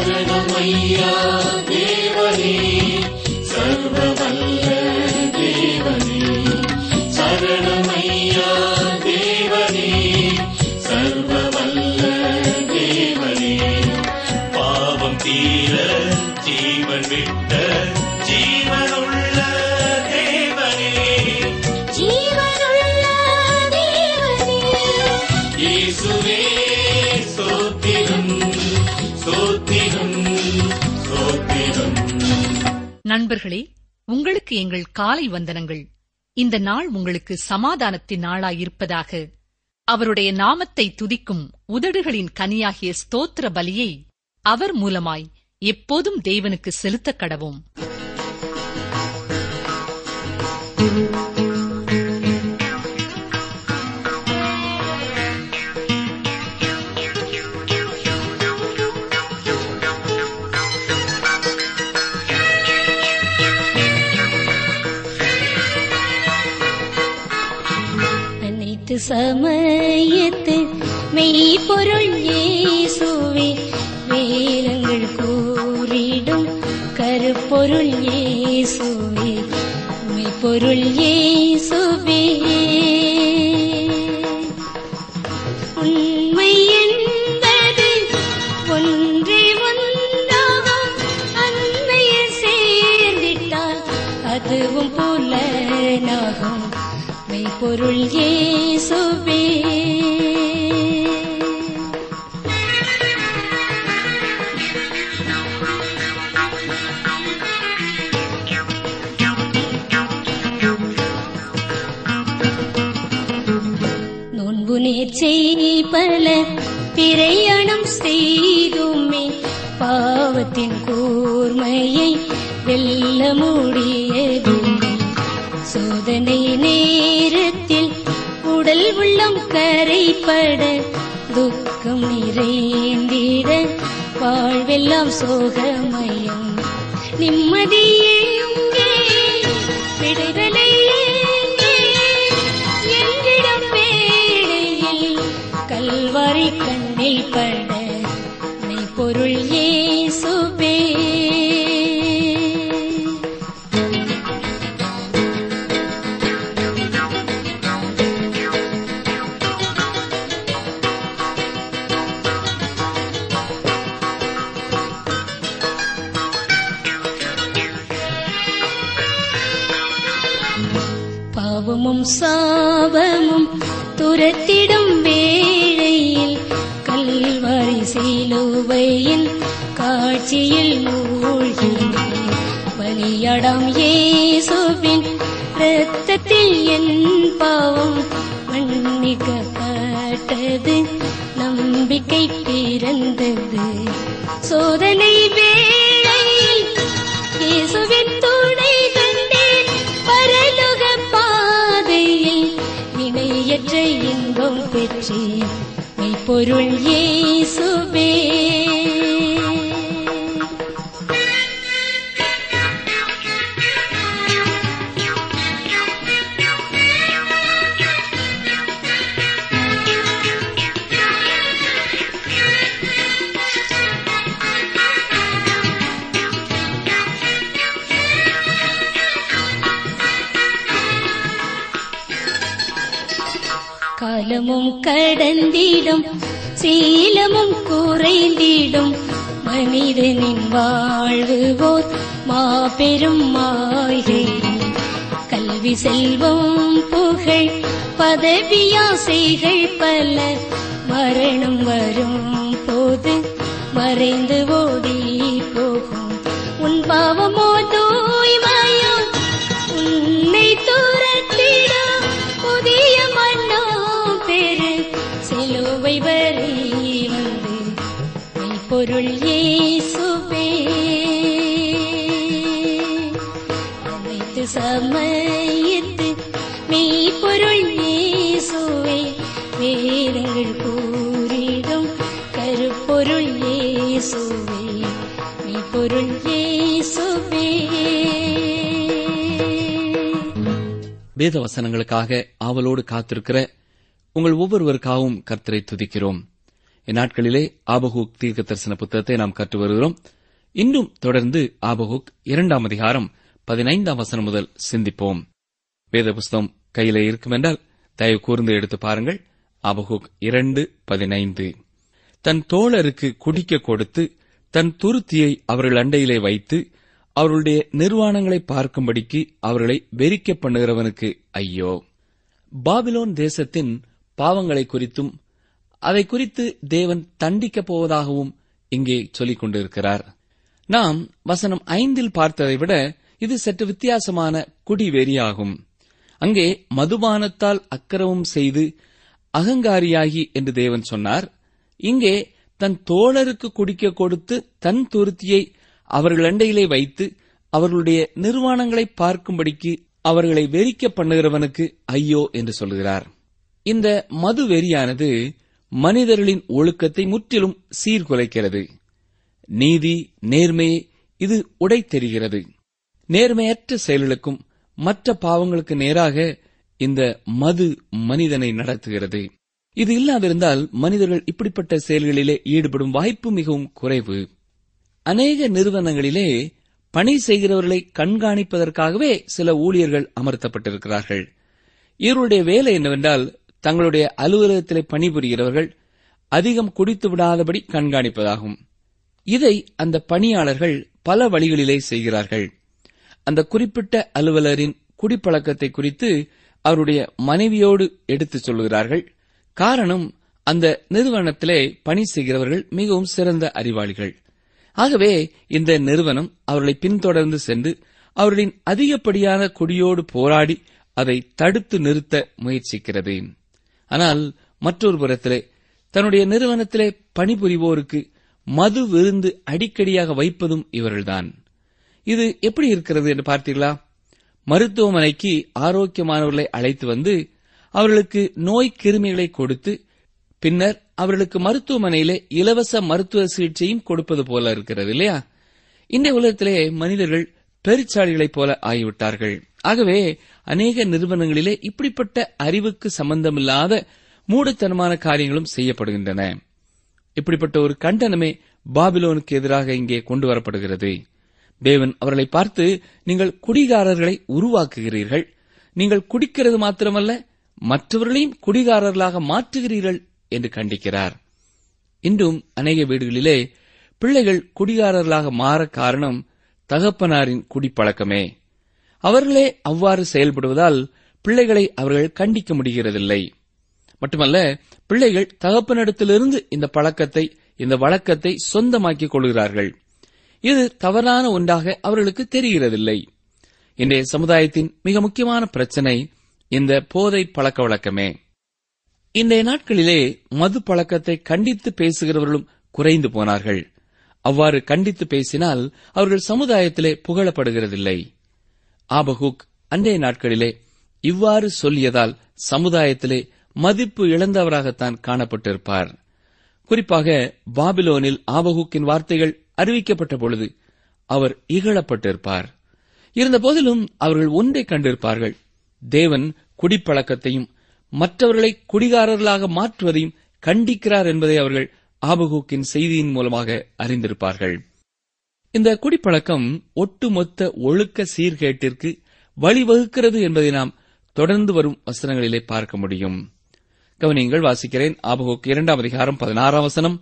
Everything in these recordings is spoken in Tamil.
சரணமையா தேவனே சர்வவல்ல தேவனே சரணமையா தேவனே சர்வவல்ல தேவனே பாவம் தீர ஜீவன் விட்ட ஜீவனுள்ள தேவனே ஜீவனுள்ள தேவனே இயேசுவே ஸ்தோத்திரம் ஸ்தோத்திரம் ஸ்தோத்திரம் நண்பர்களே உங்களுக்கு எங்கள் காலை வந்தனங்கள் இந்த நாள் உங்களுக்கு சமாதானத்தின் நாளாயிருப்பதாக அவருடைய நாமத்தை துதிக்கும் உதடுகளின் கனியாகிய ஸ்தோத்திர பலியை அவர் மூலமாய் எப்போதும் தேவனுக்கு செலுத்தக் கடவோம் அனைத்து சமயத்து மெய்ப்பொருள் இயேசுவே வேதங்கள் கூறிடும் கருப்பொருள் இயேசுவே மெய்ப்பொருள் இயேசுவே உண்மை என்பது ஒன்றே ஒன்றாகும் அன்மையில் சேர்ந்திட்டால் அதுவும் புலனாகும் மெய்ப்பொருள் இயேசுவே நோன்பு நேர்ச்சை பல பிரயாணம் செய்துமே பாவத்தின் கூர்மையை வெல்ல முடியவில்லை சோதனை நேரத்தில் உடல் உள்ளம் கரைப்பட துக்கம் நிறைந்திட வாழ்வெல்லாம் சோகமயம் நிம்மதி எங்கே விடுதலை எங்கே என்றிடம் வேளையில் கல்வாரி கண்ணில் பட மெய்ப்பொருள் இயேசுவே பாவமும் சாபமும் துரத்திடும் வேளையில் கல்வாரி சிலுவையின் காட்சியில் மூழ்கினேன் பலியடாம் இயேசுவின் இரத்தத்தில் என் பாவம் மன்னிக்கப்பட்டது நம்பிக்கை பிறந்தது சோதனை வேளையில் இயேசுவின் துணை கண்டேன் பரலோக பாதையில் இணையற்ற இன்பம் பெற்றேன் மெய்ப்பொருள் இயேசுவே காலமும் கடந்திடும் சீலமும் குறைந்திடும் மனிதனின் வாழ்வு ஓர் மாபெரும் மாயை கல்வி செல்வம் புகழ் பதவியாசைகள் பல மரணம் வரும் போது மறைந்து ஓடி போகும் உன் பாவமோ தூய்மையோ உன்னை துரத்திடும் புதிய மன்னோ பெரு சிலுவை வரை வந்து மெய்ப்பொருள் இயேசுவே அனைத்து சமயத்து மெய்ப்பொருள் இயேசுவே வேதங்கள் கூறிடும் கருப்பொருள் இயேசுவே மெய்ப்பொருள் இயேசுவே வேத வசனங்களுக்காக ஆவலோடு காத்திருக்கிற உங்கள் ஒவ்வொருவருக்காகவும் கர்த்தரை துதிக்கிறோம் இந்நாட்களிலே ஆபகூக் தீர்க்க தரிசன புத்தகத்தை நாம் கற்று வருகிறோம் இன்னும் தொடர்ந்து ஆபகூக் இரண்டாம் அதிகாரம் பதினைந்தாம் வசனம் முதல் சிந்திப்போம் வேத புஸ்தகம் கையிலே இருக்குமென்றால் தயவு கூர்ந்து எடுத்து பாருங்கள் ஆபகூக் இரண்டு பதினைந்து தன் தோழருக்கு குடிக்க கொடுத்து தன் துருத்தியை அவர்கள் அண்டையிலே வைத்து அவர்களுடைய நிர்வாணங்களை பார்க்கும்படிக்கு அவர்களை வெறிக்க பண்ணுகிறவனுக்கு ஐயோ பாபிலோன் தேசத்தின் பாவங்களை குறித்தும் அதை குறித்து தேவன் தண்டிக்கப் போவதாகவும் இங்கே சொல்லிக் கொண்டிருக்கிறார் நாம் வசனம் ஐந்தில் பார்த்ததை விட இது சற்று வித்தியாசமான குடிவெறியாகும் அங்கே மதுபானத்தால் அக்கிரமம் செய்து அகங்காரியாகி என்று தேவன் சொன்னார் இங்கே தன் தோழருக்கு குடிக்க கொடுத்து தன் துருத்தியை அவர்கள் அண்டையிலே வைத்து அவர்களுடைய நிர்வாணங்களை பார்க்கும்படிக்கு அவர்களை வெறிக்க பண்ணுகிறவனுக்கு ஐயோ என்று சொல்கிறார் இந்த மது வெறியானது மனிதர்களின் ஒழுக்கத்தை முற்றிலும் சீர்குலைக்கிறது நீதி நேர்மையை இது உடை தெரிகிறது நேர்மையற்ற செயல்களுக்கும் மற்ற பாவங்களுக்கு நேராக இந்த மது மனிதனை நடத்துகிறது இது இல்லாதிருந்தால் மனிதர்கள் இப்படிப்பட்ட செயல்களிலே ஈடுபடும் வாய்ப்பு மிகவும் குறைவு அநேக நிறுவனங்களிலே பணி செய்கிறவர்களை கண்காணிப்பதற்காகவே சில ஊழியர்கள் அமர்த்தப்பட்டிருக்கிறார்கள் இவருடைய வேலை என்னவென்றால் தங்களுடைய அலுவலகத்திலே பணிபுரிகிறவர்கள் அதிகம் குடித்து விடாதபடி கண்காணிப்பதாகும் இதை அந்த பணியாளர்கள் பல வழிகளிலே செய்கிறார்கள் அந்த குறிப்பிட்ட அலுவலரின் குடிப்பழக்கத்தை குறித்து அவருடைய மனைவியோடு எடுத்துச் சொல்கிறார்கள் காரணம் அந்த நிறுவனத்திலே பணி செய்கிறவர்கள் மிகவும் சிறந்த அறிவாளிகள் ஆகவே இந்த நிறுவனம் அவர்களை பின்தொடர்ந்து சென்று அவர்களின் அதிகப்படியான குடியோடு போராடி அதை தடுத்து நிறுத்த முயற்சிக்கிறது ஆனால் மற்றொரு புறத்திலே தன்னுடைய நிறுவனத்திலே பணிபுரிவோருக்கு மது விருந்து அடிக்கடியாக வைப்பதும் இவர்கள்தான் இது எப்படி இருக்கிறது என்று பார்த்தீர்களா மருத்துவமனைக்கு ஆரோக்கியமானவர்களை அழைத்து வந்து அவர்களுக்கு நோய் கிருமிகளை கொடுத்து பின்னர் அவர்களுக்கு மருத்துவமனையிலே இலவச மருத்துவ சிகிச்சையும் கொடுப்பது போல இருக்கிறது இல்லையா இன்றைய உலகத்திலே மனிதர்கள் பெருச்சாளிகளைப் போல ஆகிவிட்டார்கள் ஆகவே அநேக நிறுவனங்களிலே இப்படிப்பட்ட அறிவுக்கு சம்பந்தமில்லாத மூடத்தனமான காரியங்களும் செய்யப்படுகின்றன இப்படிப்பட்ட ஒரு கண்டனமே பாபிலோனுக்கு எதிராக இங்கே கொண்டு வரப்படுகிறது தேவன் அவர்களை பார்த்து நீங்கள் குடிகாரர்களை உருவாக்குகிறீர்கள் நீங்கள் குடிக்கிறது மாத்திரமல்ல மற்றவர்களையும் குடிகாரர்களாக மாற்றுகிறீர்கள் என்று கண்டிக்கிறார் இன்றும் அநேக வீடுகளிலே பிள்ளைகள் குடிகாரர்களாக மாற காரணம் தகப்பனாரின் குடிப்பழக்கமே அவர்களே அவ்வாறு செயல்படுவதால் பிள்ளைகளை அவர்கள் கண்டிக்க முடிகிறதில்லை மட்டுமல்ல பிள்ளைகள் தகப்பனிடத்திலிருந்து இந்த பழக்கத்தை இந்த வழக்கத்தை சொந்தமாக்கிக் கொள்கிறார்கள் இது தவறான ஒன்றாக அவர்களுக்கு தெரிகிறதில்லை இன்றைய சமுதாயத்தின் மிக முக்கியமான பிரச்சனை இந்த போதை பழக்க வழக்கமே இன்றைய நாட்களிலே மது பழக்கத்தை கண்டித்து பேசுகிறவர்களும் குறைந்து போனார்கள் அவ்வாறு கண்டித்து பேசினால் அவர்கள் சமுதாயத்திலே புகழப்படுகிறதில்லை ஆபகுக் அன்றைய நாட்களிலே இவ்வாறு சொல்லியதால் சமுதாயத்திலே மதிப்பு இழந்தவராகத்தான் காணப்பட்டிருப்பார் குறிப்பாக பாபிலோனில் ஆபகுக்கின் வார்த்தைகள் அறிவிக்கப்பட்ட பொழுது அவர் இகழப்பட்டிருப்பார் இருந்தபோதிலும் அவர்கள் ஒன்றை கண்டிருப்பார்கள் தேவன் குடிப்பழக்கத்தையும் மற்றவர்களை குடிகாரர்களாக மாற்றுவதையும் கண்டிக்கிறார் என்பதை அவர்கள் ஆபகூக்கின் செய்தியின் மூலமாக அறிந்திருப்பார்கள் இந்த குடிப்பழக்கம் ஒட்டுமொத்த ஒழுக்க சீர்கேட்டிற்கு வழிவகுக்கிறது என்பதை நாம் தொடர்ந்து வரும் வசனங்களிலே பார்க்க முடியும் கவனியங்கள் வாசிக்கிறேன் ஆபகோக்கு இரண்டாம் அதிகாரம் பதினாறாம் வசனம்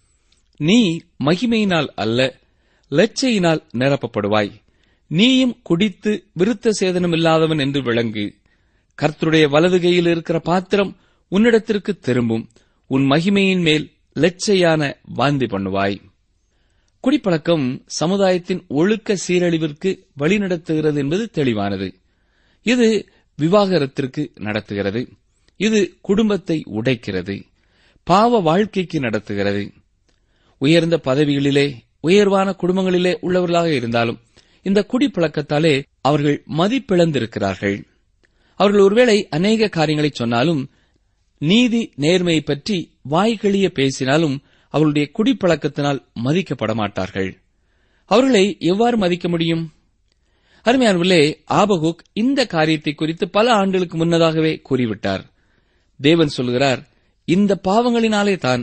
நீ மகிமையினால் அல்ல லட்சையினால் நிரப்பப்படுவாய் நீயும் குடித்து விருத்த சேதனம் இல்லாதவன் என்று விளங்கு கர்த்தருடைய வலது கையில் இருக்கிற பாத்திரம் உன்னிடத்திற்கு திரும்பும் உன் மகிமையின் மேல் லட்சையான வாந்தி பண்ணுவாய் குடிப்பழக்கம் சமுதாயத்தின் ஒழுக்க சீரழிவிற்கு வழிநடத்துகிறது என்பது தெளிவானது இது விவாகரத்திற்கு நடத்துகிறது இது குடும்பத்தை உடைக்கிறது பாவ வாழ்க்கைக்கு நடத்துகிறது உயர்ந்த பதவிகளிலே உயர்வான குடும்பங்களிலே உள்ளவர்களாக இருந்தாலும் இந்த குடிப்பழக்கத்தாலே அவர்கள் மதிப்பிழந்திருக்கிறார்கள் அவர்கள் ஒருவேளை அநேக காரியங்களை சொன்னாலும் நீதி நேர்மையை பற்றி வாய்களிய பேசினாலும் அவர்களுடைய குடிப்பழக்கத்தினால் மதிக்கப்பட மாட்டார்கள் அவர்களை எவ்வாறு மதிக்க முடியும் அருமையானவர்களே ஆபகுக் இந்த காரியத்தை குறித்து பல ஆண்டுகளுக்கு முன்னதாகவே கூறிவிட்டார் தேவன் சொல்கிறார் இந்த பாவங்களினாலே தான்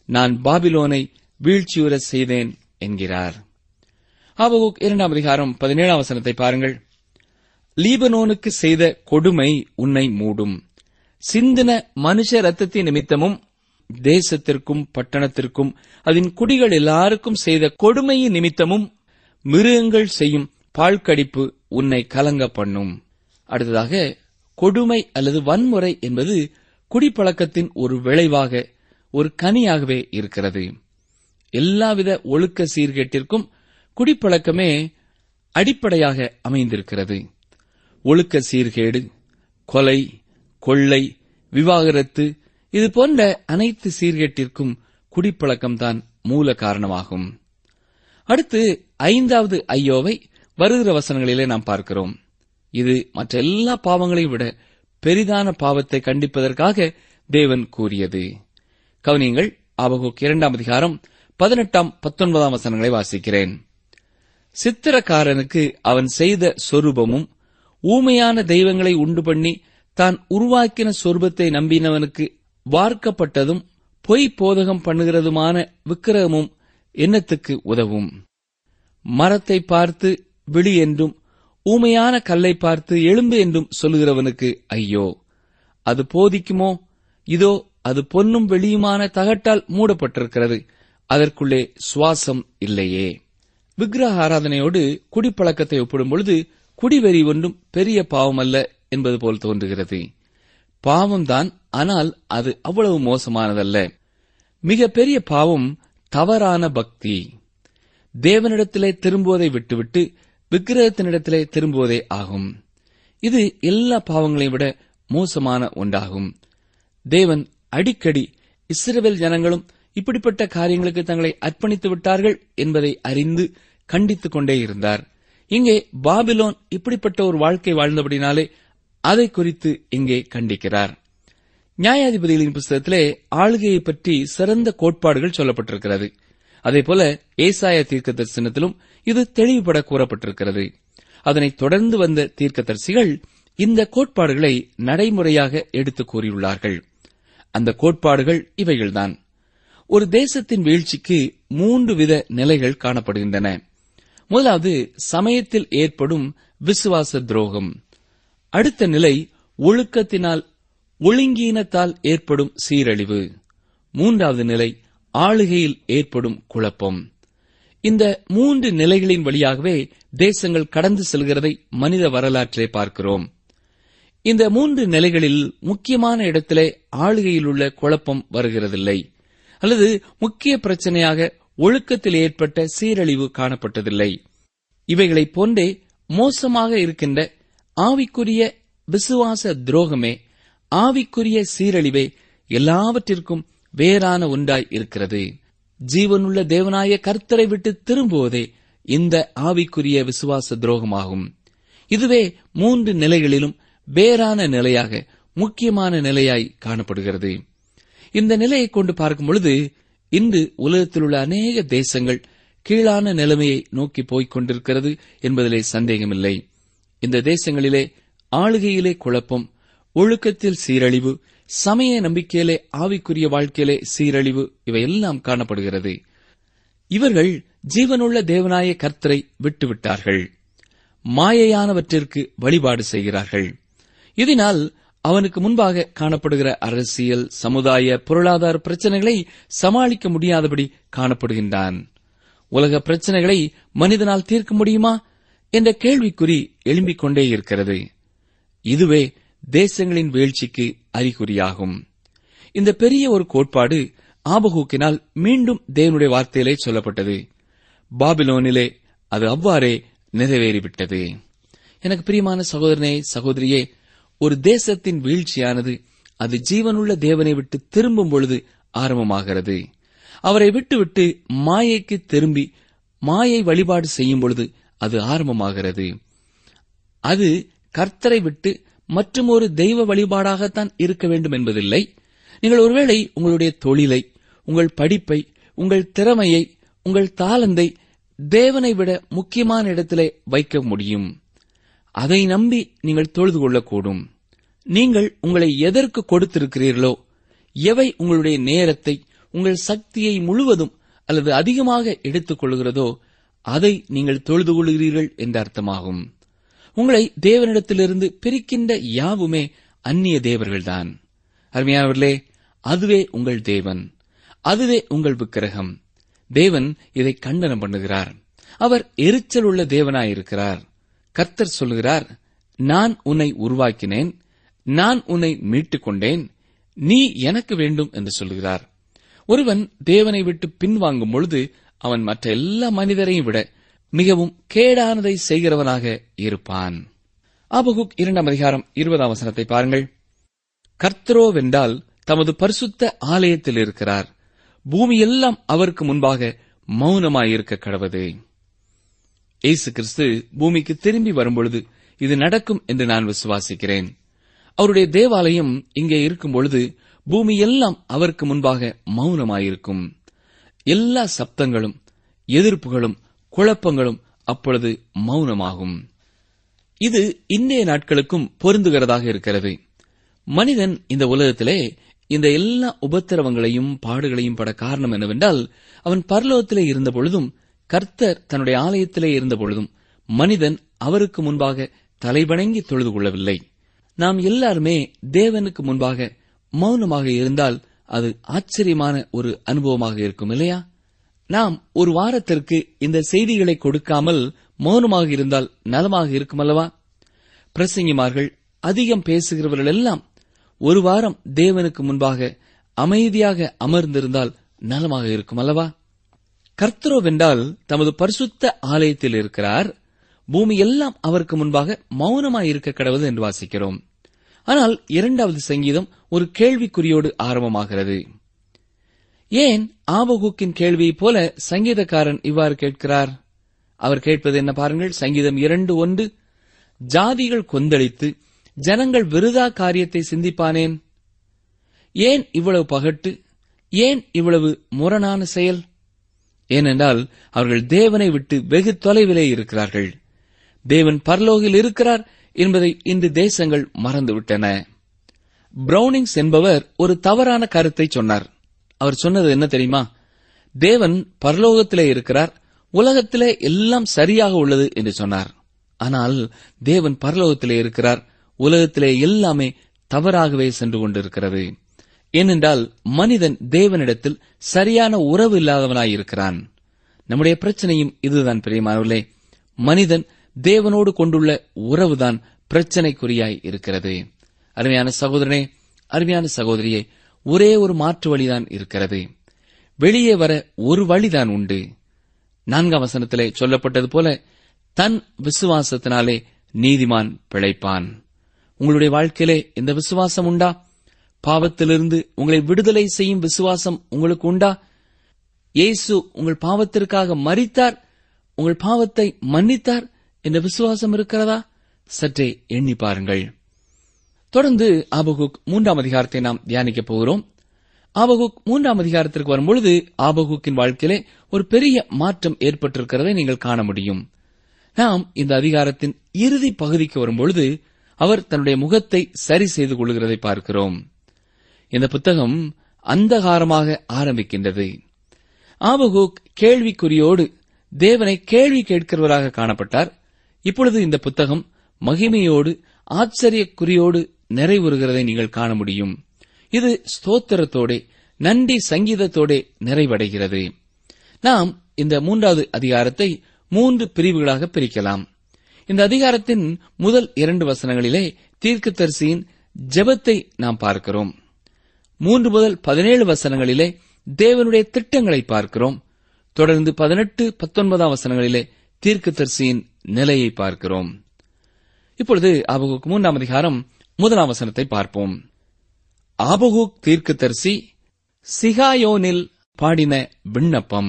நான் பாபிலோனை வீழ்ச்சியுற செய்தேன் என்கிறார் ஆபகுக் இரண்டாம் அதிகாரம் பதினேழாம் வசனத்தை பாருங்கள் லீபனோனுக்கு செய்த கொடுமை உன்னை மூடும் சிந்தின மனுஷ ரத்தத்தின் நிமித்தமும் தேசத்திற்கும் பட்டணத்திற்கும் அதன் குடிகள் எல்லாருக்கும் செய்த கொடுமையின் நிமித்தமும் மிருகங்கள் செய்யும் பாழ்கடிப்பு உன்னை கலங்க பண்ணும் அடுத்ததாக கொடுமை அல்லது வன்முறை என்பது குடிப்பழக்கத்தின் ஒரு விளைவாக ஒரு கனியாகவே இருக்கிறது எல்லாவித ஒழுக்க சீர்கேட்டிற்கும் குடிப்பழக்கமே அடிப்படையாக அமைந்திருக்கிறது ஒழுக்க சீர்கேடு கொலை கொள்ளை விவாகரத்து இது போன்ற அனைத்து சீர்கேட்டிற்கும் குடிப்பழக்கம்தான் மூல காரணமாகும் அடுத்து ஐந்தாவது ஐயோவை வருகிற வசனங்களிலே நாம் பார்க்கிறோம் இது மற்ற எல்லா பாவங்களையும் விட பெரிதான பாவத்தை கண்டிப்பதற்காக தேவன் கூறியது கவனியங்கள் ஆபகுக் இரண்டாம் அதிகாரம் பதினெட்டாம் பத்தொன்பதாம் வசனங்களை வாசிக்கிறேன் சித்திரக்காரனுக்கு அவன் செய்த சொரூபமும் ஊமையான தெய்வங்களை உண்டு பண்ணி தான் உருவாக்கின சொரூபத்தை நம்பினவனுக்கு வார்க்கப்பட்டதும் பொய் போதகம் பண்ணுகிறதுமான விக்கிரகமும் எண்ணத்துக்கு உதவும் மரத்தை பார்த்து விழி என்றும் ஊமையான கல்லை பார்த்து எலும்பு என்றும் சொல்லுகிறவனுக்கு ஐயோ அது போதிக்குமோ இதோ அது பொன்னும் வெளியுமான தகட்டால் மூடப்பட்டிருக்கிறது அதற்குள்ளே சுவாசம் இல்லையே விக்கிரக ஆராதனையோடு குடிப்பழக்கத்தை ஒப்பிடும் பொழுது குடிவெறி ஒன்றும் பெரிய பாவம் அல்ல என்பது போல் தோன்றுகிறது பாவம்தான் ஆனால் அது அவ்வளவு மோசமானதல்ல மிக பெரிய பாவம் தவறான பக்தி தேவனிடத்திலே திரும்புவதை விட்டுவிட்டு விக்கிரகத்தினிடத்திலே திரும்புவதே ஆகும் இது எல்லா பாவங்களையும் விட மோசமான ஒன்றாகும் தேவன் அடிக்கடி இஸ்ரவேல் ஜனங்களும் இப்படிப்பட்ட காரியங்களுக்கு தங்களை அர்ப்பணித்து விட்டார்கள் என்பதை அறிந்து கண்டித்துக் கொண்டே இருந்தார் இங்கே பாபிலோன் இப்படிப்பட்ட ஒரு வாழ்க்கை வாழ்ந்தபடினாலே அதை குறித்து இங்கே கண்டிக்கிறார் நியாயாதிபதிகளின் புஸ்தகத்திலே ஆளுகையை பற்றி சிறந்த கோட்பாடுகள் சொல்லப்பட்டிருக்கிறது அதேபோல ஏசாய தீர்க்க தரிசனத்திலும் இது தெளிவுபட கூறப்பட்டிருக்கிறது அதனைத் தொடர்ந்து வந்த தீர்க்கதரிசிகள் இந்த கோட்பாடுகளை நடைமுறையாக எடுத்துக் கூறியுள்ளார்கள் அந்த கோட்பாடுகள் இவைகள்தான் ஒரு தேசத்தின் வீழ்ச்சிக்கு மூன்று வித நிலைகள் காணப்படுகின்றன முதலாவது சமயத்தில் ஏற்படும் விசுவாச துரோகம் அடுத்த நிலை ஒழுக்கத்தினால் ஒழுங்கீனத்தால் ஏற்படும் சீரழிவு மூன்றாவது நிலை ஆளுகையில் ஏற்படும் குழப்பம் இந்த மூன்று நிலைகளின் வழியாகவே தேசங்கள் கடந்து செல்கிறதை மனித வரலாற்றிலே பார்க்கிறோம் இந்த மூன்று நிலைகளில் முக்கியமான இடத்திலே ஆளுகையில் உள்ள குழப்பம் வருகிறதில்லை அல்லது முக்கிய பிரச்சனையாக ஒழுக்கத்தில் ஏற்பட்ட சீரழிவு காணப்பட்டதில்லை இவைகளைப் போன்றே மோசமாக இருக்கின்ற ஆவிக்குரிய விசுவாச துரோகமே ஆவிக்குரிய சீரழிவே எல்லாவற்றிற்கும் வேறான ஒன்றாய் இருக்கிறது ஜீவனுள்ள தேவனாய கர்த்தரை விட்டு திரும்புவதே இந்த ஆவிக்குரிய விசுவாச துரோகமாகும் இதுவே மூன்று நிலைகளிலும் வேறான நிலையாக முக்கியமான நிலையாய் காணப்படுகிறது இந்த நிலையை கொண்டு பார்க்கும் பொழுது இன்று உலகத்தில் உள்ள அநேக தேசங்கள் கீழான நிலைமையை நோக்கி போய்க் கொண்டிருக்கிறது என்பதிலே சந்தேகமில்லை இந்த தேசங்களிலே ஆளுகையிலே குழப்பம் ஒழுக்கத்தில் சீரழிவு சமய நம்பிக்கையிலே ஆவிக்குரிய வாழ்க்கையிலே சீரழிவு இவையெல்லாம் காணப்படுகிறது இவர்கள் ஜீவனுள்ள தேவனாய கர்த்தரை விட்டுவிட்டார்கள் மாயையானவற்றிற்கு வழிபாடு செய்கிறார்கள் இதனால் அவனுக்கு முன்பாக காணப்படுகிற அரசியல் சமுதாய பொருளாதார பிரச்சனைகளை சமாளிக்க முடியாதபடி காணப்படுகின்றான் உலக பிரச்சனைகளை மனிதனால் தீர்க்க முடியுமா என்ற கேள்விக்குறி எழும்பிக் கொண்டே இருக்கிறது இதுவே தேசங்களின் வீழ்ச்சிக்கு அறிகுறியாகும் இந்த பெரிய ஒரு கோட்பாடு ஆபகூக்கினால் மீண்டும் தேவனுடைய வார்த்தையிலே சொல்லப்பட்டது பாபிலோனிலே அது அவ்வாறே நிறைவேறிவிட்டது எனக்கு பிரியமான சகோதரனே சகோதரியே ஒரு தேசத்தின் வீழ்ச்சியானது அது ஜீவனுள்ள தேவனை விட்டு திரும்பும் பொழுது ஆரம்பமாகிறது அவரை விட்டுவிட்டு மாயைக்கு திரும்பி மாயை வழிபாடு செய்யும் பொழுது அது ஆரம்பமாகிறது அது கர்த்தரை விட்டு மற்றும் ஒரு தெய்வ வழிபாடாகத்தான் இருக்க வேண்டும் என்பதில்லை நீங்கள் ஒருவேளை உங்களுடைய தொழிலை உங்கள் படிப்பை உங்கள் திறமையை உங்கள் தாளந்தை தேவனை விட முக்கியமான இடத்திலே வைக்க முடியும் அதை நம்பி நீங்கள் தொழுது கொள்ளக்கூடும் நீங்கள் உங்களை எதற்கு கொடுத்திருக்கிறீர்களோ எவை உங்களுடைய நேரத்தை உங்கள் சக்தியை முழுவதும் அல்லது அதிகமாக எடுத்துக் கொள்கிறதோ அதை நீங்கள் தொழுது கொள்கிறீர்கள் என்ற அர்த்தமாகும் உங்களை தேவனிடத்திலிருந்து பிரிக்கின்ற யாவுமே அந்நிய தேவர்கள்தான் அருமையானவர்களே அதுவே உங்கள் தேவன் அதுவே உங்கள் விக்கிரகம் தேவன் இதை கண்டனம் பண்ணுகிறார் அவர் எரிச்சல் உள்ள தேவனாயிருக்கிறார் கர்த்தர் சொல்லுகிறார் நான் உன்னை உருவாக்கினேன் நான் உன்னை மீட்டுக் கொண்டேன் நீ எனக்கு வேண்டும் என்று சொல்லுகிறார் ஒருவன் தேவனை விட்டு பின்வாங்கும் பொழுது அவன் மற்ற எல்லா மனிதரையும் விட மிகவும் கேடானதை செய்கிறவனாக இருப்பான் ஆபகுக் இரண்டாம் அதிகாரம் இருபதாம் வசனத்தை பாருங்கள் கர்த்தரோவென்றால் தமது பரிசுத்த ஆலயத்தில் இருக்கிறார் பூமியெல்லாம் அவருக்கு முன்பாக மௌனமாயிருக்க கடவது இயேசு கிறிஸ்து பூமிக்கு திரும்பி வரும்பொழுது இது நடக்கும் என்று நான் விசுவாசிக்கிறேன் அவருடைய தேவாலயம் இங்கே இருக்கும் பொழுது பூமி எல்லாம் அவருக்கு முன்பாக மௌனமாயிருக்கும் எல்லா சப்தங்களும் எதிர்ப்புகளும் குழப்பங்களும் அப்பொழுது மௌனமாகும் இது இன்றைய நாட்களுக்கும் பொருந்துகிறதாக இருக்கிறது மனிதன் இந்த உலகத்திலே இந்த எல்லா உபத்திரவங்களையும் பாடுகளையும் பட காரணம் என்னவென்றால் அவன் பரலோகத்திலே இருந்த பொழுதும் கர்த்தர் தன்னுடைய ஆலயத்திலே இருந்த பொழுதும் மனிதன் அவருக்கு முன்பாக தலைவணங்கி தொழுது கொள்ளவில்லை நாம் எல்லாருமே தேவனுக்கு முன்பாக மௌனமாக இருந்தால் அது ஆச்சரியமான ஒரு அனுபவமாக இருக்கும் இல்லையா நாம் ஒரு வாரத்திற்கு இந்த செய்திகளை கொடுக்காமல் மௌனமாக இருந்தால் நலமாக இருக்கும் அல்லவா பிரசங்கிமார்கள் அதிகம் பேசுகிறவர்கள் எல்லாம் ஒரு வாரம் தேவனுக்கு முன்பாக அமைதியாக அமர்ந்திருந்தால் நலமாக இருக்கும் அல்லவா கர்த்தரோவென்றால் தமது பரிசுத்த ஆலயத்தில் இருக்கிறார் பூமி எல்லாம் அவருக்கு முன்பாக மௌனமாய் இருக்க கடவுது என்று வாசிக்கிறோம் ஆனால் இரண்டாவது சங்கீதம் ஒரு கேள்விக்குறியோடு ஆரம்பமாகிறது ஏன் ஆபகுக்கின் கேள்வியைப் போல சங்கீதக்காரன் இவ்வாறு கேட்கிறார் அவர் கேட்பது என்ன பாருங்கள் சங்கீதம் இரண்டு ஒன்று ஜாதிகள் கொந்தளித்து ஜனங்கள் விருதா காரியத்தை சிந்திப்பானேன் ஏன் இவ்வளவு பகட்டு ஏன் இவ்வளவு முரணான செயல் ஏனென்றால் அவர்கள் தேவனை விட்டு வெகு தொலைவிலே இருக்கிறார்கள் தேவன் பரலோகில் இருக்கிறார் என்பதை இன்று தேசங்கள் மறந்துவிட்டன பிரவுனிங்ஸ் என்பவர் ஒரு தவறான கருத்தை சொன்னார் அவர் சொன்னது என்ன தெரியுமா தேவன் பரலோகத்திலே இருக்கிறார் உலகத்திலே எல்லாம் சரியாக உள்ளது என்று சொன்னார் ஆனால் தேவன் பரலோகத்திலே இருக்கிறார் உலகத்திலே எல்லாமே தவறாகவே சென்று கொண்டிருக்கிறது ஏனென்றால் மனிதன் தேவனிடத்தில் சரியான உறவு இல்லாதவனாயிருக்கிறான் நம்முடைய பிரச்சனையும் இதுதான் பிரியமானவர்களே மனிதன் தேவனோடு கொண்டுள்ள உறவுதான் பிரச்சனைக்குரியாய் இருக்கிறது அருமையான சகோதரனே அருமையான சகோதரியே ஒரே ஒரு மாற்று வழிதான் இருக்கிறது வெளியே வர ஒரு வழிதான் உண்டு நான்காம் வசனத்திலே சொல்லப்பட்டது போல தன் விசுவாசத்தினாலே நீதிமான் பிழைப்பான் உங்களுடைய வாழ்க்கையிலே இந்த விசுவாசம் உண்டா பாவத்திலிருந்து உங்களை விடுதலை செய்யும் விசுவாசம் உங்களுக்கு உண்டா இயேசு உங்கள் பாவத்திற்காக மரித்தார் உங்கள் பாவத்தை மன்னித்தார் என்ற விசுவாசம் இருக்கிறதா சற்றே எண்ணி பாருங்கள் தொடர்ந்து ஆபகுக் மூன்றாம் அதிகாரத்தை நாம் தியானிக்கப் போகிறோம் ஆபகுக் மூன்றாம் அதிகாரத்திற்கு வரும்பொழுது ஆபகுக்கின் வாழ்க்கையிலே ஒரு பெரிய மாற்றம் ஏற்பட்டிருக்கிறதை நீங்கள் காண முடியும் நாம் இந்த அதிகாரத்தின் இறுதி பகுதிக்கு வரும்பொழுது அவர் தன்னுடைய முகத்தை சரி செய்து கொள்கிறதை பார்க்கிறோம் இந்த புத்தகம் அந்தகாரமாக ஆரம்பிக்கின்றது ஆபகுக் கேள்விக்குறியோடு தேவனை கேள்வி கேட்கிறவராக காணப்பட்டார் இப்பொழுது இந்த புத்தகம் மகிமையோடு ஆச்சரியக்குறியோடு நிறைவுறுகிறதை நீங்கள் காண முடியும் இது ஸ்தோத்திரத்தோடே நன்றி சங்கீதத்தோடே நிறைவடைகிறது நாம் இந்த மூன்றாவது அதிகாரத்தை மூன்று பிரிவுகளாக பிரிக்கலாம் இந்த அதிகாரத்தின் முதல் இரண்டு வசனங்களிலே தீர்க்கதரிசியின் ஜெபத்தை நாம் பார்க்கிறோம் மூன்று முதல் பதினேழு வசனங்களிலே தேவனுடைய திட்டங்களை பார்க்கிறோம் தொடர்ந்து பதினெட்டு பத்தொன்பதாம் வசனங்களிலே தீர்க்கதரிசியின் நிலையை பார்க்கிறோம் இப்பொழுது ஆபகுக் மூன்றாம் அதிகாரம் முதலாம் வசனத்தை பார்ப்போம் ஆபகுக் தீர்க்கதரிசி சிகாயோனில் பாடின விண்ணப்பம்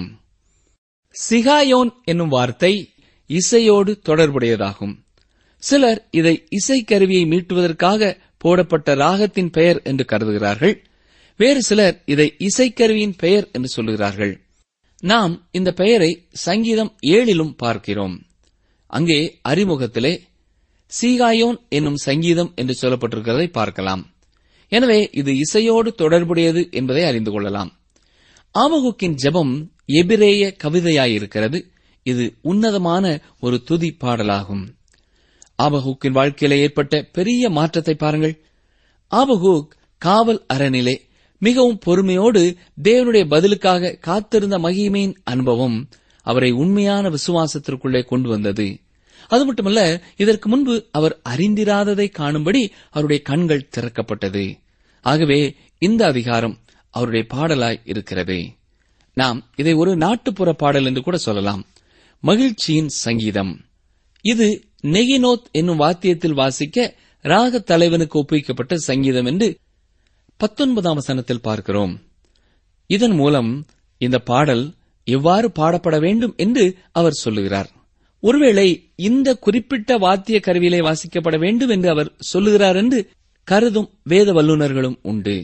சிகாயோன் என்னும் வார்த்தை இசையோடு தொடர்புடையதாகும் சிலர் இதை இசைக்கருவியை மீட்டுவதற்காக போடப்பட்ட ராகத்தின் பெயர் என்று கருதுகிறார்கள் வேறு சிலர் இதை இசைக்கருவியின் பெயர் என்று சொல்லுகிறார்கள் நாம் இந்த பெயரை சங்கீதம் ஏழிலும் பார்க்கிறோம் அங்கே அறிமுகத்திலே சீகாயோன் என்னும் சங்கீதம் என்று சொல்லப்பட்டிருக்கிறதை பார்க்கலாம் எனவே இது இசையோடு தொடர்புடையது என்பதை அறிந்து கொள்ளலாம் ஆமகுக்கின் ஜெபம் எபிரேய கவிதையாயிருக்கிறது இது உன்னதமான ஒரு துதி பாடலாகும் ஆபகூக்கின் வாழ்க்கையில ஏற்பட்ட பெரிய மாற்றத்தை பாருங்கள் ஆபகூக் காவல் அரணிலே மிகவும் பொறுமையோடு தேவனுடைய பதிலுக்காக காத்திருந்த மகிமையின் அனுபவம் அவரை உண்மையான விசுவாசத்திற்குள்ளே கொண்டு வந்தது அது மட்டுமல்ல இதற்கு முன்பு அவர் அறிந்திராததை காணும்படி அவருடைய கண்கள் திறக்கப்பட்டது ஆகவே இந்த அதிகாரம் அவருடைய பாடலாய் இருக்கிறது நாம் இதை ஒரு நாட்டுப்புற பாடல் என்று கூட சொல்லலாம் மகிழ்ச்சியின் சங்கீதம் இது நெகினோத் என்னும் வாத்தியத்தில் வாசிக்க ராக தலைவனுக்கு ஒப்புவிக்கப்பட்ட சங்கீதம் என்று பத்தொன்பதாம் வசனத்தில் பார்க்கிறோம் இதன் மூலம் இந்த பாடல் எவ்வாறு பாடப்பட வேண்டும் என்று அவர் சொல்லுகிறார் ஒருவேளை இந்த குறிப்பிட்ட வாத்திய கருவியிலே வாசிக்கப்பட வேண்டும் என்று அவர் சொல்லுகிறார் என்று கருதும் வேத வல்லுநர்களும் உண்டு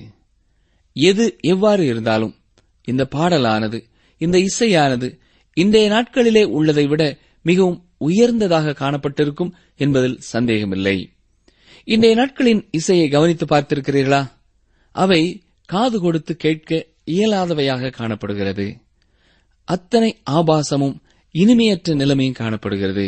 எது எவ்வாறு இருந்தாலும் இந்த பாடலானது இந்த இசையானது இன்றைய நாட்களிலே உள்ளதை விட மிகவும் உயர்ந்ததாக காணப்பட்டிருக்கும் என்பதில் சந்தேகமில்லை இன்றைய நாட்களின் இசையை கவனித்து பார்த்திருக்கிறீர்களா அவை காது கொடுத்து கேட்க இயலாதவையாக காணப்படுகிறது அத்தனை ஆபாசமும் இனிமையற்ற நிலைமையும் காணப்படுகிறது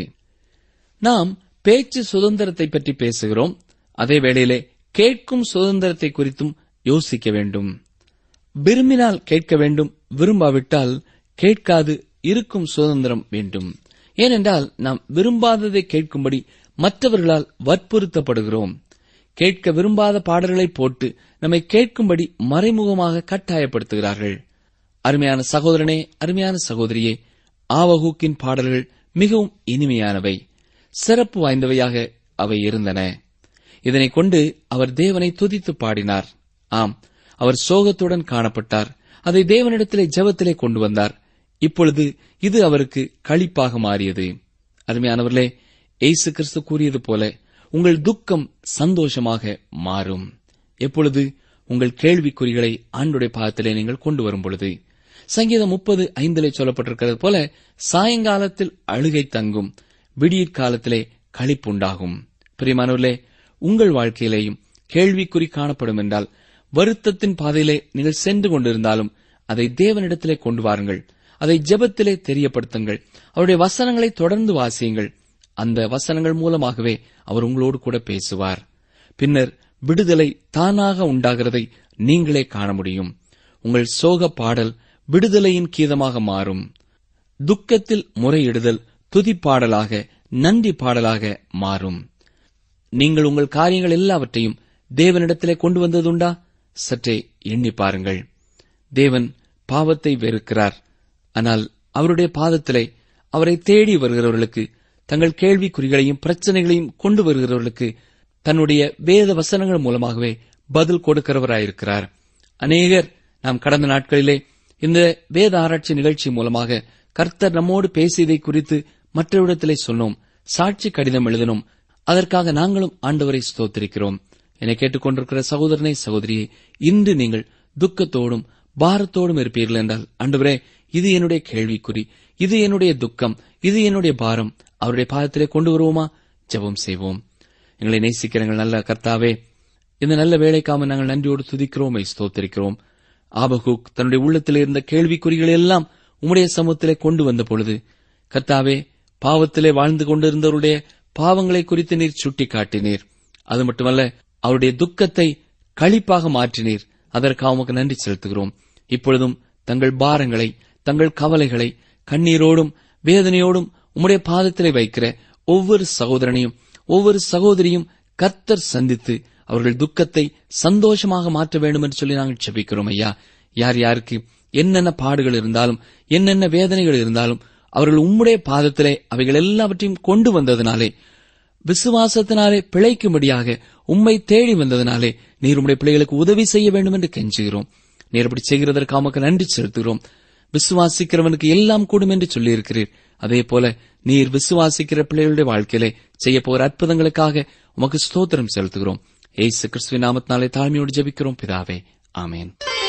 நாம் பேச்சு சுதந்திரத்தை பற்றி பேசுகிறோம் அதே வேளையிலே கேட்கும் சுதந்திரத்தை குறித்தும் யோசிக்க வேண்டும் விரும்பினால் கேட்க வேண்டும் விரும்பாவிட்டால் கேட்காது இருக்கும் சுதந்திரம் வேண்டும் ஏனென்றால் நாம் விரும்பாததை கேட்கும்படி மற்றவர்களால் வற்புறுத்தப்படுகிறோம் கேட்க விரும்பாத பாடல்களை போட்டு நம்மை கேட்கும்படி மறைமுகமாக கட்டாயப்படுத்துகிறார்கள் அருமையான சகோதரனே அருமையான சகோதரியே ஆவகூக்கின் பாடல்கள் மிகவும் இனிமையானவை சிறப்பு வாய்ந்தவையாக அவை இருந்தன இதனைக் கொண்டு அவர் தேவனை துதித்து பாடினார் ஆம் அவர் சோகத்துடன் காணப்பட்டார் அதை தேவனிடத்திலே ஜெபத்திலே கொண்டு வந்தார் இப்பொழுது இது அவருக்கு களிப்பாக மாறியது அருமையானவர்களே இயேசு கிறிஸ்து கூறியது போல உங்கள் துக்கம் சந்தோஷமாக மாறும் எப்பொழுது உங்கள் கேள்விக்குறிகளை ஆண்டுடைய பாதத்திலே நீங்கள் கொண்டு வரும் பொழுது சங்கீதம் முப்பது ஐந்திலே சொல்லப்பட்டிருக்கிறது போல சாயங்காலத்தில் அழுகை தங்கும் விடியற் காலத்திலே களிப்புண்டாகும் பிரியமானவர்களே உங்கள் வாழ்க்கையிலேயும் கேள்விக்குறி காணப்படும் என்றால் வருத்தத்தின் பாதையிலே நீங்கள் சென்று கொண்டிருந்தாலும் அதை தேவனிடத்திலே கொண்டு வாருங்கள் அதை ஜெபத்திலே தெரியப்படுத்துங்கள் அவருடைய வசனங்களை தொடர்ந்து வாசியுங்கள் அந்த வசனங்கள் மூலமாகவே அவர் உங்களோடு கூட பேசுவார் பின்னர் விடுதலை தானாக உண்டாகிறதை நீங்களே காண முடியும் உங்கள் சோக பாடல் விடுதலையின் கீதமாக மாறும் துக்கத்தில் முறையிடுதல் துதிப்பாடலாக நன்றி பாடலாக மாறும் நீங்கள் உங்கள் காரியங்கள் எல்லாவற்றையும் தேவனிடத்திலே கொண்டு வந்ததுண்டா சற்றே எண்ணி பாருங்கள் தேவன் பாவத்தை வெறுக்கிறார் ஆனால் அவருடைய பாதத்திலே அவரை தேடி வருகிறவர்களுக்கு தங்கள் கேள்விக்குறிகளையும் பிரச்சனைகளையும் கொண்டு வருகிறவர்களுக்கு தன்னுடைய வேத வசனங்கள் மூலமாகவே பதில் கொடுக்கிறவராயிருக்கிறார் அநேகர் நாம் கடந்த நாட்களிலே இந்த வேத ஆராய்ச்சி நிகழ்ச்சி மூலமாக கர்த்தர் நம்மோடு பேசியதை குறித்து மற்றவிடத்திலே சொன்னோம் சாட்சி கடிதம் எழுதினோம் அதற்காக நாங்களும் ஆண்டவரை ஸ்தோத்திரிக்கிறோம் என்னை கேட்டுக்கொண்டிருக்கிற சகோதரனை சகோதரியே இன்று நீங்கள் துக்கத்தோடும் பாரத்தோடும் இருப்பீர்கள் என்றால் ஆண்டவரே இது என்னுடைய கேள்விக்குறி இது என்னுடைய துக்கம் இது என்னுடைய பாரம் அவருடைய பாதத்திலே கொண்டு வருவோமா ஜெபம் செய்வோம் எங்களை நேசிக்கிற எங்கள் நல்ல கர்த்தாவே இந்த நல்ல வேலைக்காம நாங்கள் நன்றியோடு துதிக்கிறோம் ஸ்தோத்திரிக்கிறோம் ஆபகுக் தன்னுடைய உள்ளத்தில் இருந்த கேள்விக்குறிகள் எல்லாம் உம்முடைய சமூகத்திலே கொண்டு வந்த பொழுது கர்த்தாவே பாவத்திலே வாழ்ந்து கொண்டிருந்தவருடைய பாவங்களை குறித்து நீர் சுட்டி காட்டினீர் அது மட்டுமல்ல அவருடைய துக்கத்தை களிப்பாக மாற்றினீர் அதற்காக உமக்கு நன்றி செலுத்துகிறோம் இப்பொழுதும் தங்கள் பாரங்களை தங்கள் கவலைகளை கண்ணீரோடும் வேதனையோடும் உம்முடைய பாதத்திலே வைக்கிற ஒவ்வொரு சகோதரனையும் ஒவ்வொரு சகோதரியும் கர்த்தர் சந்தித்து அவர்கள் துக்கத்தை சந்தோஷமாக மாற்ற வேண்டும் என்று சொல்லி நாங்கள் செபிக்கிறோம் ஐயா யார் யாருக்கு என்னென்ன பாடுகள் இருந்தாலும் என்னென்ன வேதனைகள் இருந்தாலும் அவர்கள் உம்முடைய பாதத்திலே அவைகள் எல்லாவற்றையும் கொண்டு வந்ததினாலே விசுவாசத்தினாலே பிழைக்கும்படியாக உம்மை தேடி வந்ததினாலே நீர் உம்முடைய பிள்ளைகளுக்கு உதவி செய்ய வேண்டும் என்று கெஞ்சுகிறோம் நீர் அப்படி செய்கிறதற்கு உமக்கு நன்றி செலுத்துகிறோம் விசுவாசிக்கிறவனுக்கு எல்லாம் கூடும் என்று சொல்லியிருக்கிறீர் அதே போல நீர் விசுவாசிக்கிற பிள்ளைகளுடைய வாழ்க்கையிலே செய்ய போகிற அற்புதங்களுக்காக உமக்கு ஸ்தோத்திரம் செலுத்துகிறோம் ஏசு கிறிஸ்துவின் நாமத்தினாலே தாழ்மையோடு ஜெபிக்கிறோம் பிதாவே ஆமேன்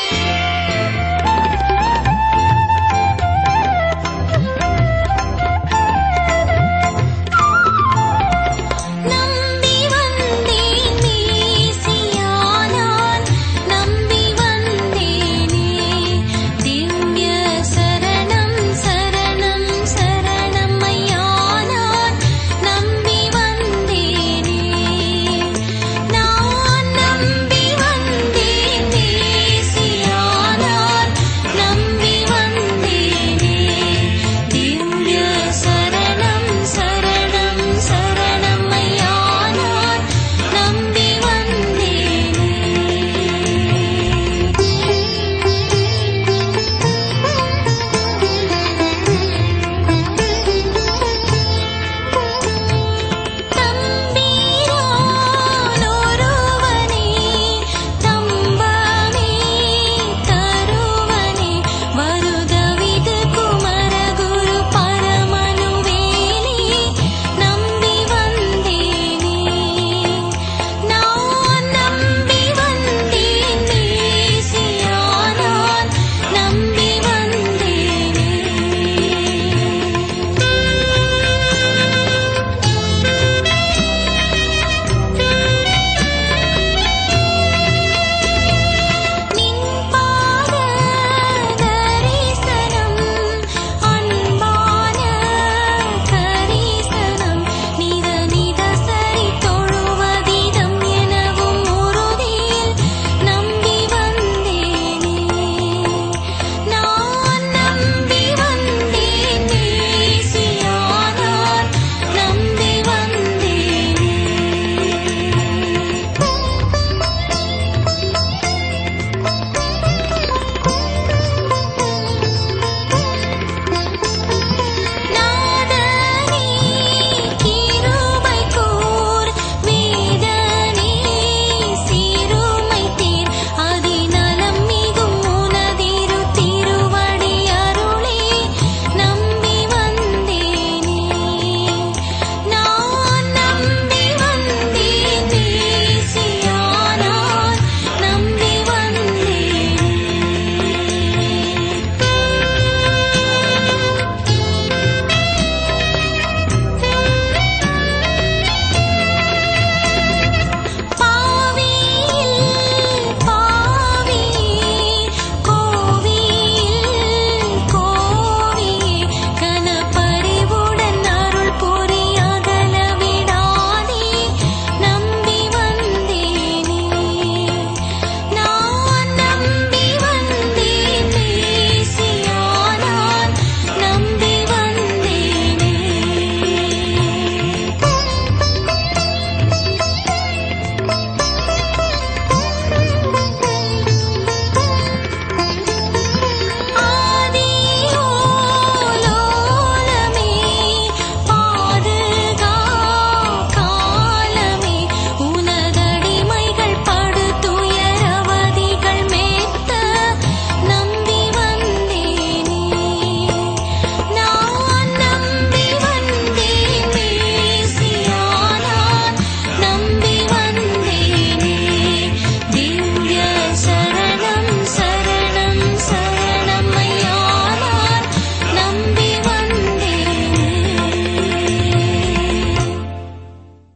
நம்பி வந்தேன் மேசியானான் நம்பி வந்தேனே திவ்ய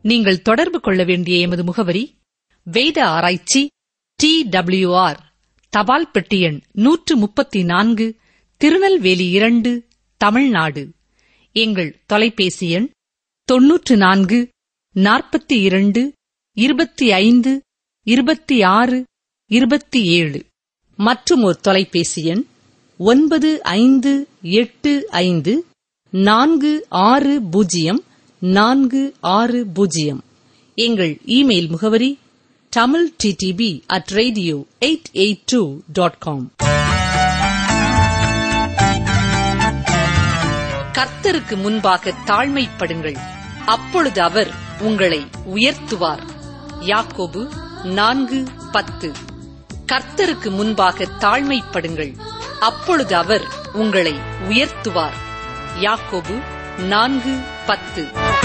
நீங்கள் தொடர்பு கொள்ள வேண்டிய எமது முகவரி வேத ஆராய்ச்சி டி ஆர் தபால் பெட்டி எண் நூற்று முப்பத்தி நான்கு திருநெல்வேலி இரண்டு தமிழ்நாடு எங்கள் தொலைபேசி எண் தொன்னூற்று நான்கு நாற்பத்தி இரண்டு இருபத்தி ஐந்து இருபத்தி ஆறு இருபத்தி ஏழு மற்றும் ஒரு தொலைபேசி எண் ஒன்பது ஐந்து எட்டு ஐந்து நான்கு ஆறு பூஜ்ஜியம் நான்கு ஆறு பூஜ்ஜியம் எங்கள் இமெயில் முகவரி Tamil DTP at radio eight eight two dot com கர்த்தருக்கு முன்பாக தாழ்மைப்படுங்கள் அப்பொழுது அவர் உங்களை உயர்த்துவார் யாக்கோபு நான்கு பத்து கர்த்தருக்கு முன்பாக தாழ்மைப்படுங்கள் அப்பொழுது அவர் உங்களை உயர்த்துவார் யாக்கோபு நான்கு பத்து